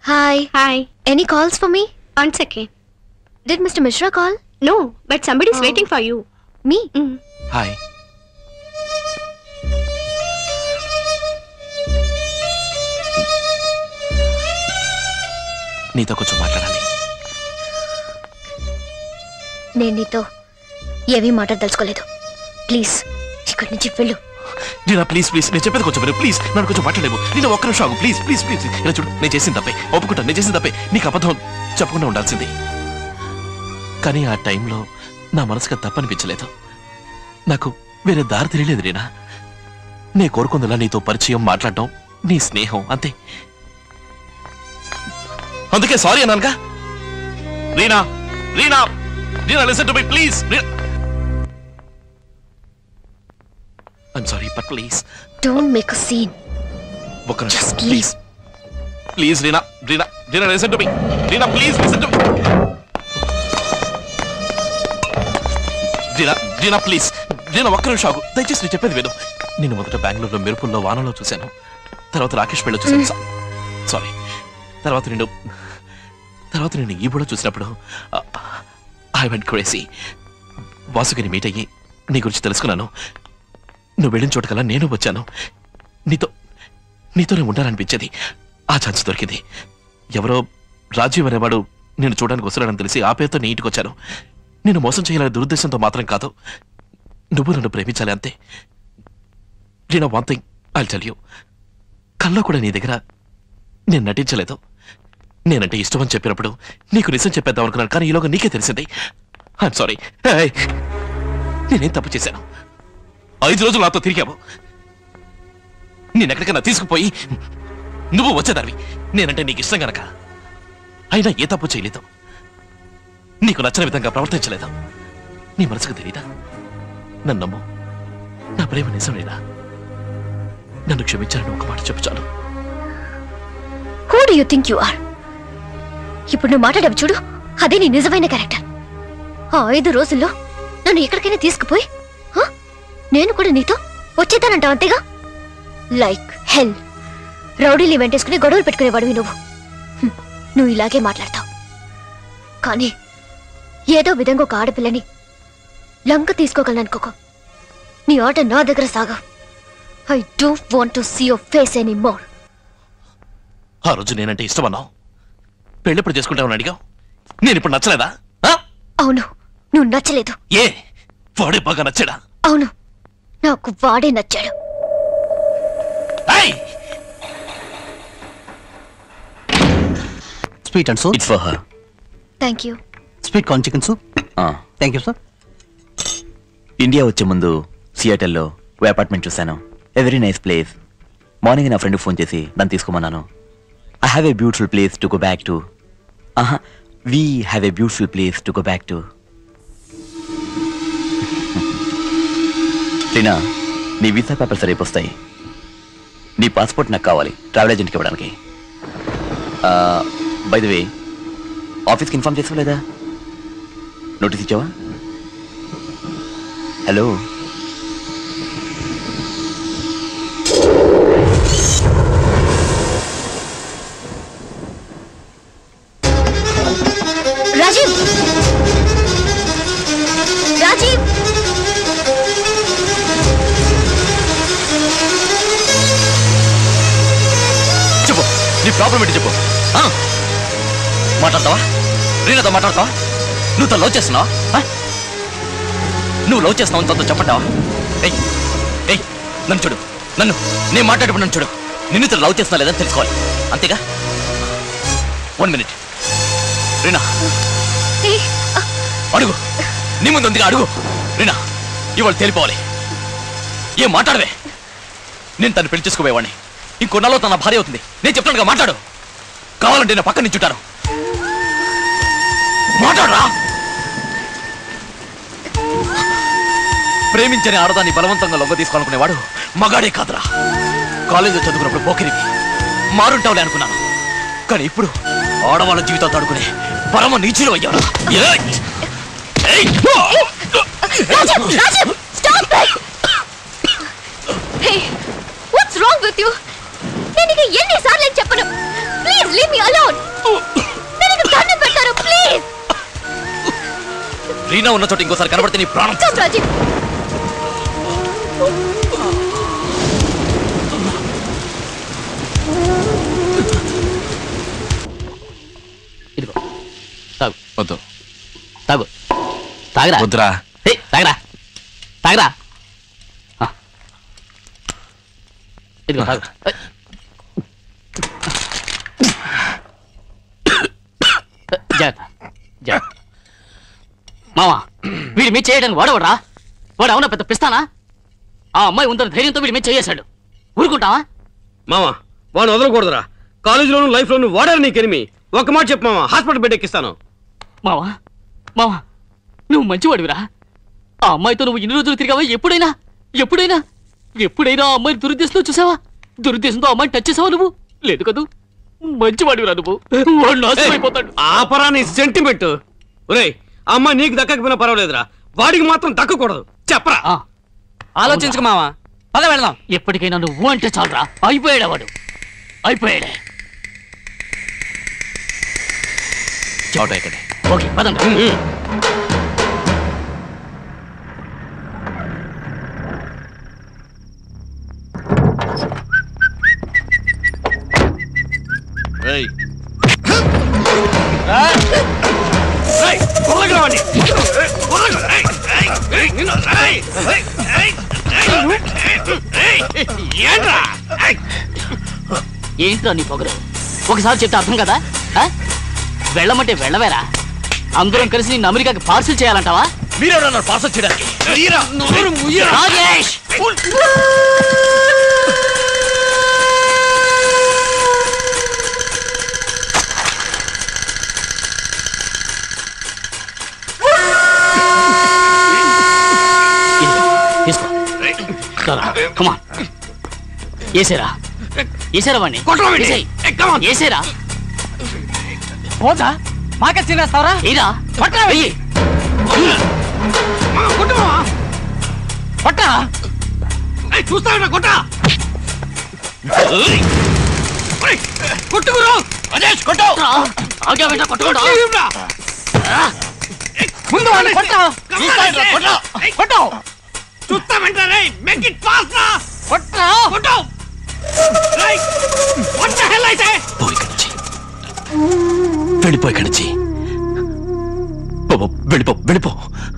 Hi hi any calls for me one second did mister Mishra call no but somebody is Oh. Waiting for you మీ hi నీతో కొంచెం మాట్లాడాలి నేను నీతో ఏమీ మాట్లాడదలుచుకోలేదు ప్లీజ్ ఇక్కడి నుంచి వెళ్ళు నీనా ప్లీజ్ ప్లీజ్ నేను చెప్పేది కొంచెం విను ప్లీజ్ నన్ను కొంచెం మాట్లాడలేవు నేను ఒక్క నిమిషం ఆగు ప్లీజ్ ప్లీజ్ ప్లీజ్ ఇలా చూడు నేను చేసిన తప్పే ఒప్పుకుంటాను నేను చేసిన తప్పే నీకు అబద్ధం చెప్పకుండా ఉండాల్సింది కానీ ఆ టైంలో నా మనసుకు అది తప్పనిపించలేదు నాకు వేరే దారి తెలియలేదు రీనా నే కోరుకుందిలా నీతో పరిచయం మాట్లాడటం నీ స్నేహం అంతే అందుకే సారీ అన్నానుగా Reena Reena Reena listen to me please I'm sorry but please don't make a scene ఒక్క నిమిషం Just please please Reena Reena Reena listen to me Reena please listen to me Reena Reena please Reena ఒక్క నిమిషం ఆగు దయచేసి నేను చెప్పేది విను నేను మొదట బెంగళూరులో మెరుపుల్లో వానలో చూశాను తర్వాత రాకేష్ పెళ్ళి చూశాను సారీ తర్వాత నేను తర్వాత నేను ఈ కూడా చూసినప్పుడు ఐ వెంట్ క్రేసీ వాసుకిని మీట్ అయ్యి నీ గురించి తెలుసుకున్నాను నువ్వు వెళ్ళిన చోటకల్లా నేను వచ్చాను నీతో నీతోనే ఉండాలనిపించేది ఆ ఛాన్స్ దొరికింది ఎవరో రాజీవ్ అనేవాడు నేను చూడడానికి వస్తున్నాడని తెలిసి ఆ పేరుతో నీ ఇంటికి వచ్చాను నేను మోసం చేయాలనే దురుద్దేశంతో మాత్రం కాదు నువ్వు నన్ను ప్రేమించాలి అంతే నేను one thing I tell you కల్లో కూడా నీ దగ్గర నేను నటించలేదు నేనంటే ఇష్టం అని చెప్పినప్పుడు నీకు నిజం చెప్పేద్దాం అనుకున్నాను కానీ ఈలోగా నీకే తెలిసింది ఐఎమ్ సారీ నేనేం తప్పు చేశాను ఐదు రోజులు నాతో తిరిగావు నేనెక్కడికైనా తీసుకుపోయి నువ్వు వచ్చేదానివి నేనంటే నీకు ఇష్టం గనక అయినా ఏ తప్పు చేయలేదు నీకు నచ్చిన విధంగా ప్రవర్తించలేదు నీ మనసుకు తెలీదా నన్ను నమ్ము నా ప్రేమ నిజమేనా నన్ను క్షమించాలని ఒక మాట చెప్పు చాలు who do you think you are ఇప్పుడు నువ్వు మాట్లాడవు చూడు అదే నీ నిజమైన క్యారెక్టర్ ఆ ఐదు రోజుల్లో నన్ను ఎక్కడికైనా తీసుకుపోయి హ? నేను కూడా నీతో వచ్చేదానంటావు అంతేగా లైక్ హెల్ రౌడీలు వెంటేసుకుని గొడవలు పెట్టుకునేవాడివి నువ్వు హ్మ్, నువ్వు ఇలాగే మాట్లాడతావు కానీ ఏదో విధంగా ఒక ఆడపిల్లని లంక తీసుకోగలనుకోకో నీ ఆట నా దగ్గర సాగా I don't want to see your face any more ఆ రోజు నేనంటే ఇష్టమన్నావు పెళ్ళెప్పుడు చేసుకుంటామని అడిగావు నేను ఇప్పుడు నచ్చలేదా ఆ? అవును నువ్వు నచ్చలేదు ఏ వాడే బాగా నచ్చాడా అవును నాకు వాడే నచ్చాడు ఏయ్! Sweet and soup it's for her thank you sweet corn chicken soup thank you sir India వచ్చే ముందు సియాటల్లో ఓ అపార్ట్మెంట్ చూశాను a very nice place morning నా ఫ్రెండ్ ఫోన్ చేసి నన్ను తీసుకోమన్నాను I have a beautiful place to go back to ఆహా we have a beautiful place to go back to Reena నీ వీసా పేపర్స్ రేపు వస్తాయి నీ పాస్పోర్ట్ నాకు కావాలి ట్రావెల్ ఏజెంట్కి ఇవ్వడానికి బై ద వే ఆఫీస్కి ఇన్ఫార్మ్ చేసుకోలేదా నోటీస్ ఇచ్చావా హలో రాజీవ్ రాజీవ్ చెప్పు నీ ప్రాబ్లం ఏంటి చెప్పు ఆ? మాట్లాడతావా రీనాతో మాట్లాడతావా నువ్వు తను లవ్ చేస్తున్నావా ఆ? నువ్వు లవ్ చేస్తున్నావు తనతో చెప్పంటావా ఏయ్ ఏయ్ నన్ను చూడు నన్ను నేను మాట్లాడేప్పుడు నన్ను చూడు నిన్ను తను లవ్ చేస్తున్నా లేదని తెలుసుకోవాలి అంతేగా వన్ మినిట్ రీనా ఏయ్, ఆ, అడుగు నీ ముందు ఉందిగా అడుగు రీనా ఇవాళ తేలిపోవాలి ఏం మాట్లాడవే నేను తను పెళ్లి చేసుకోబోయేవాడిని ఇంకొన్నాలో తన భార్య అవుతుంది నేను చెప్తానుగా మాట్లాడు కావాలంటే నేను పక్కన నించుంటాను మాట్లాడరా ప్రేమించని ఆడదాన్ని బలవంతంగా లొంగ తీసుకోవాలనుకునేవాడు మగాడే కాదురా కాలేజీలో చదువుకున్నప్పుడు పోకిరివి మారుంటావులే అనుకున్నాను కానీ ఇప్పుడు ఆడవాళ్ళ జీవితాలు ఆడుకునే పరమ నీచులు అయ్యాడు ఏయ్! ఏయ్! Rajiv Rajiv stop hey what's wrong with you నేను నీకు ఎన్నిసార్లు చెప్పను please leave me alone Reena ఉన్న చోట ఇంకోసారి కనబడితే నీ ప్రాణం Stop, రాజీవ్ ఇదిగో తాగు వద్దు తాగు తాగరా వద్దురా ఏయ్, తాగరా తాగరా ఆ. ఇదిగో తాగు ఏయ్. జాగ్రత్త జాగ్రత్త మావా వీడి మీద చేయడానికి వాడవడరా వాడు అవునా పెద్ద పిస్తానా ఆ అమ్మాయి ఉందని ధైర్యంతో వీడి మీద చేయేశాడు ఊరుకుంటావా మామా వాడిని వదలకూడదురా కాలేజీలోను లైఫ్లోను వాడారు నీకు ఎనిమి ఒక మాట చెప్పు మామా హాస్పిటల్ బెడ్ ఎక్కిస్తాను మావా మావా నువ్వు మంచివాడివిరా ఆ అమ్మాయితో నువ్వు ఇన్ని రోజులు తిరిగావా ఎప్పుడైనా ఎప్పుడైనా ఎప్పుడైనా ఆ అమ్మాయిని దురుద్దేశంతో చూసావా దురుద్దేశంతో ఆ అమ్మాయిని టచ్ చేసావా నువ్వు లేదు కదూ మంచివాడివిరా నువ్వు వాడు నాశనం అయిపోతాడు ఆపరా నీ సెంటిమెంట్ ఒరేయ్ ఆ అమ్మాయి నీకు దక్కకపోయినా పర్వాలేదురా వాడికి మాత్రం దక్కకూడదు చెప్పరా ఆ, ఆలోచించుకు మావా పద వెళదాం ఎప్పటికైనా నువ్వు అంటే చాలరా అయిపోయాడా వాడు అయిపోయాడే చోట ఇక్కడే ఓకే పదండి ఏయ్, ఏంట్రా నీ పొగరు ఒకసారి చెప్తే అర్థం కదా ఆ? వెళ్ళమంటే వెళ్ళవేరా అందరం కలిసి నిన్ను అమెరికాకి పార్సిల్ చేయాలంటావా మీరెవరన్నారు పార్సల్ చేయడానికి రాజేష్ తీసుకో కమా ఏసేరా ఏసేరా వాడిని ఏసేయ్. ఏసేరా పోదా మాకే తినేస్తావరా ఏరా వెయ్యి. కొట్టా చూస్తాడా కొట్ట కొట్టుకురా కొట్టు. ఆగావేంట్రా కొట్టుకోడు? ముందు వాడిని కొట్ట కొట్టు చూస్తామంటారే మేక్ ఇట్ ఫాస్ట్ రా కొట్ట కొట్టు వాట్ ద హెల్ అయితే పో ఇక్కడి నుంచి వెళ్ళిపో ఇక్కడి నుంచి పో, పో, వెళ్ళిపో వెళ్ళిపో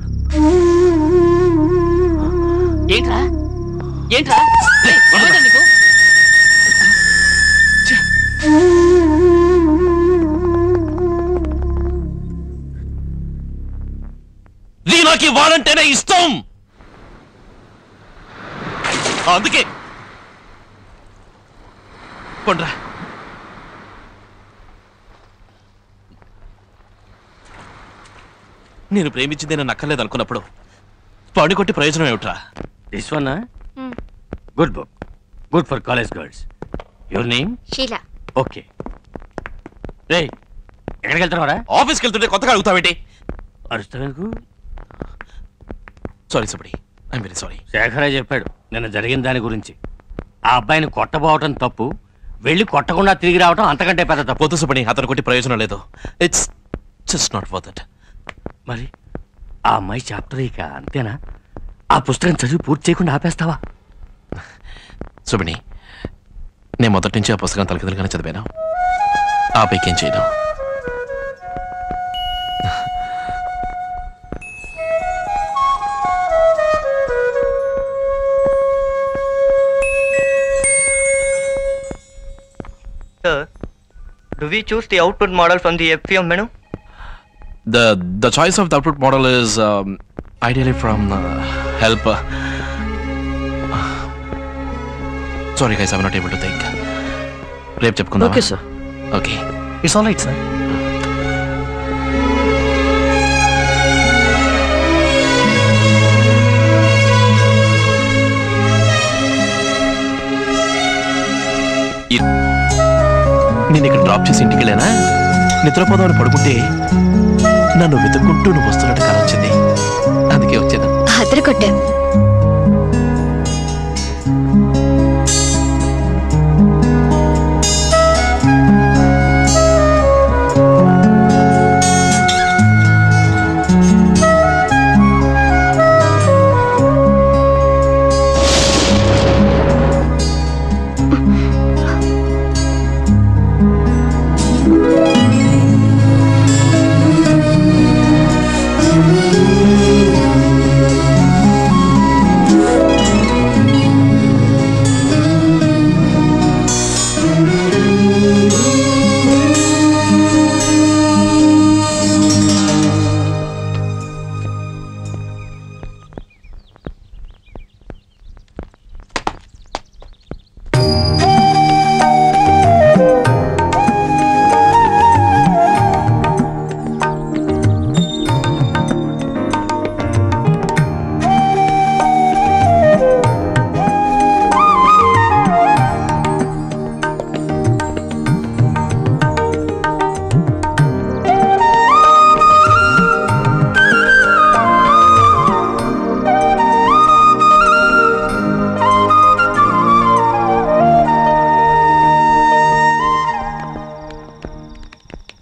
ఏంట్రా ఏంట్రా ఏయ్, ఏమైందా నీకు రీనాకి వాడంటేనే ఇష్టం అందుకే పండ్రా నేను ప్రేమించింది నేను నక్కలేదు అనుకున్నప్పుడు పడి కొట్టి ప్రయోజనం ఏమిట్రా this one good book good for college girls your name Sheela okay రే ఎక్కడికి వెళ్తున్నావురా ఆఫీస్కి వెళ్తుంటే కొత్తగా అడుగుతావేంటి అరుస్తావెందుకు sorry somebody I'm very sorry శేఖరే చెప్పాడు నిన్న జరిగిన దాని గురించి ఆ అబ్బాయిని కొట్టబోవటం తప్పు వెళ్ళి కొట్టకుండా తిరిగి రావటం అంతకంటే పెద్ద తప్పు పోతు సబడి అతను కొట్టి ప్రయోజనం లేదు it's just not worth it మరి ఆ అమ్మాయి చాప్టర్ ఇక అంతేనా ఆ పుస్తకం చదివి పూర్తి చేయకుండా ఆపేస్తావా సుబిని నేను మొదటి నుంచి ఆ పుస్తకం తలకిదలుగానే చదివాను ఆ పైకేం చేయను Sir, do we choose the output model from the FPM menu? The the choice of the output model is um, ideally from uh, help. Uh, sorry guys, I'm not able to think. రేపు చెప్పుకుందాం Okay, sir. Okay it's all right sir నేను ఇక్కడ drop చేసి ఇంటికి వెళ్ళానా నిద్రపోదామని పడుకుంటే నన్ను వెతుక్కుంటూ నువ్వు వస్తున్నట్టు కల వచ్చింది అందుకే వచ్చాను అద్దరు కొట్టాం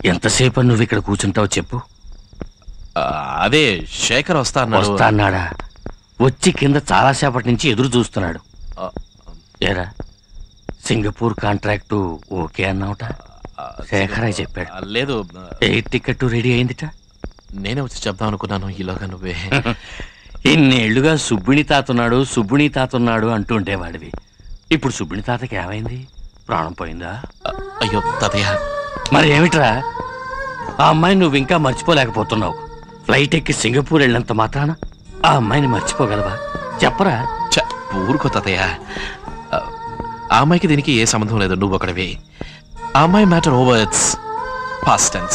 ఎంతసేపు నువ్వు ఇక్కడ కూర్చుంటావు చెప్పు ఆ, అదే శేఖర్ వస్తా అన్నాడు వస్తా అన్నాడా వచ్చి కింద చాలాసేపటి నుంచి ఎదురు చూస్తున్నాడు ఆ, ఏరా సింగపూర్ కాంట్రాక్టు ఓకే అన్నావుట ఆ, శేఖరే చెప్పాడు ఆ, లేదు ఆ, ఎయిర్ టికెట్ రెడీ అయిందిట నేనే వచ్చి చెప్దాం అనుకున్నాను ఈలోగా నువ్వే ఇన్నేళ్లుగా సుబ్బిణి తాతున్నాడు సుబ్బిణి తాతున్నాడు అంటుండేవాడివి ఇప్పుడు సుబ్బిణి తాతకి ఏమైంది ప్రాణం పోయిందా ఆ, అయ్యో తాతయ్య మరి ఏమిట్రా ఆ అమ్మాయిని నువ్వు ఇంకా మర్చిపోలేకపోతున్నావు ఫ్లైట్ ఎక్కి సింగపూర్ వెళ్ళినంత మాత్రాన ఆ అమ్మాయిని మర్చిపోగలవా చెప్పరా ఛ, ఊరుకో తాతయ్య ఆ, ఆ అమ్మాయికి దీనికి ఏ సంబంధం లేదు నువ్వు ఒకటివి ఆ అమ్మాయి matter over it's past tense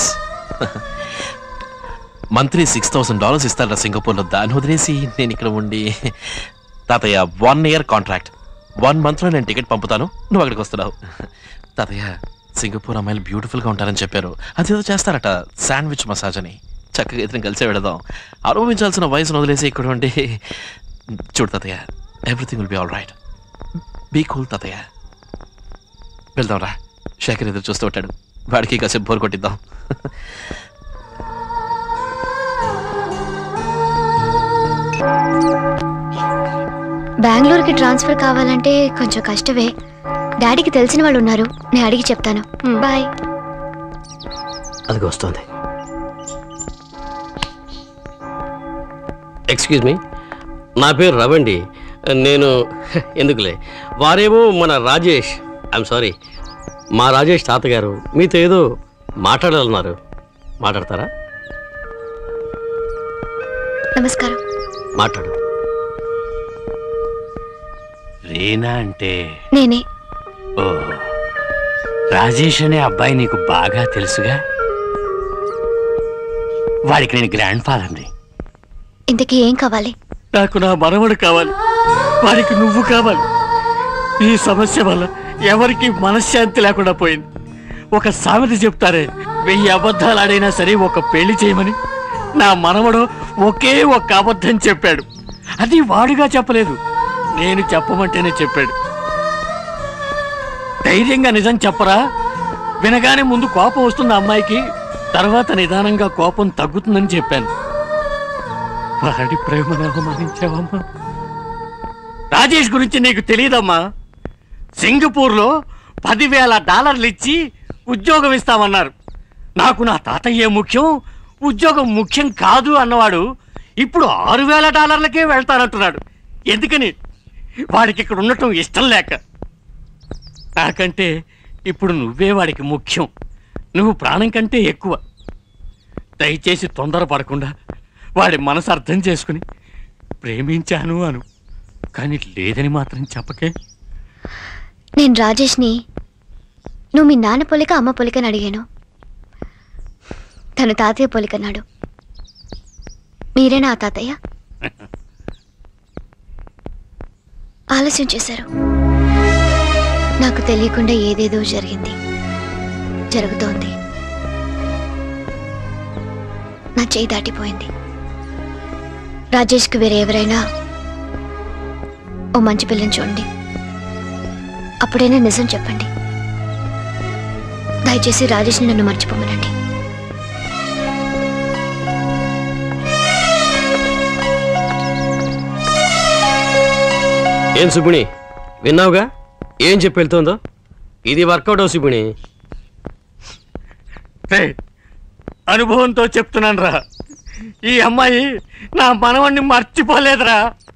monthly six thousand dollars ఇస్తారా సింగపూర్లో దాన్ని వదిలేసి నేను ఇక్కడ ఉండి తాతయ్య వన్ ఇయర్ కాంట్రాక్ట్ వన్ మంత్లో నేను టికెట్ పంపుతాను నువ్వు అక్కడికి వస్తున్నావు తాతయ్య సింగపూర్ అమ్మాయిలు బ్యూటిఫుల్గా ఉంటారని చెప్పారు అదేదో చేస్తారట శాండ్విచ్ మసాజ్ అని చక్కగా ఇద్దరం కలిసే వెళదాం అనుభవించాల్సిన వయసును వదిలేసి ఇక్కడ ఉండి చూడు తాతయ్య everything will be all right be cool తాతయ్య వెళ్దాం రా శేఖర్ ఎదురు చూస్తూ ఉంటాడు వాడికి కాసేపు బోర్ కొట్టిద్దాం బెంగళూరుకి ట్రాన్స్ఫర్ కావాలంటే కొంచెం కష్టమే డాడీకి తెలిసిన వాళ్ళు ఉన్నారు నేను అడిగి చెప్తాను బాయ్ అది వస్తుంది ఎక్స్క్యూజ్ మీ నా పేరు రవండి నేను ఎందుకులే వారేమో మన రాజేష్ ఐఎమ్ సారీ మా రాజేష్ తాతగారు మీతో ఏదో మాట్లాడాలన్నారు మాట్లాడతారా నమస్కారం మాట్లాడు రీనా అంటే నేనే ఓ రాజేష్ అనే అబ్బాయి నీకు బాగా తెలుసుగా వాడికి నేను గ్రాండ్ ఫాదర్ని ఇంతకీ ఏం కావాలి నాకు నా మనవడు కావాలి వాడికి నువ్వు కావాలి ఈ సమస్య వల్ల ఎవరికి మనశ్శాంతి లేకుండా పోయింది ఒక సామెత చెప్తారే వెయ్యి అబద్ధాలు ఆడైనా సరే ఒక పెళ్లి చేయమని నా మనవడు ఒకే ఒక్క అబద్ధం చెప్పాడు అది వాడుగా చెప్పలేదు నేను చెప్పమంటేనే చెప్పాడు ధైర్యంగా నిజం చెప్పరా వినగానే ముందు కోపం వస్తుంది ఆ అమ్మాయికి తర్వాత నిదానంగా కోపం తగ్గుతుందని చెప్పాను వాడి ప్రేమను అవమానించావమ్మా రాజేష్ గురించి నీకు తెలియదమ్మా సింగపూర్లో పదివేల డాలర్లు ఇచ్చి ఉద్యోగం ఇస్తామన్నారు నాకు నా తాతయ్యే ముఖ్యం ఉద్యోగం ముఖ్యం కాదు అన్నవాడు ఇప్పుడు ఆరు వేల డాలర్లకే వెళ్తానంటున్నాడు ఎందుకని వాడికి ఇక్కడ ఉండటం ఇష్టం లేక నాకంటే ఇప్పుడు నువ్వే వాడికి ముఖ్యం నువ్వు ప్రాణం కంటే ఎక్కువ దయచేసి తొందరపడకుండా వాడి మనసు అర్థం చేసుకుని ప్రేమించాను అను కానీ లేదని మాత్రం చెప్పకే నేను రాజేష్ని నువ్వు మీ నాన్న పొలిక అమ్మ పొలికని అడిగాను తను తాతయ్య పొలికన్నాడు మీరేనా ఆ తాతయ్య ఆలస్యం చేశారు నాకు తెలియకుండా ఏదేదో జరిగింది జరుగుతోంది నా చేయి దాటిపోయింది రాజేష్కి వేరే ఎవరైనా ఓ మంచి పిల్లని చూడండి అప్పుడైనా నిజం చెప్పండి దయచేసి రాజేష్ని నన్ను మర్చిపోమనండి ఏం సుబ్బిణి విన్నావుగా ఏం చెప్పి వెళ్తుందో ఇది వర్కౌట్ అవు సుబ్బిణి రేయ్, అనుభవంతో చెప్తున్నాను రా ఈ అమ్మాయి నా మనవణ్ణి మర్చిపోలేదురా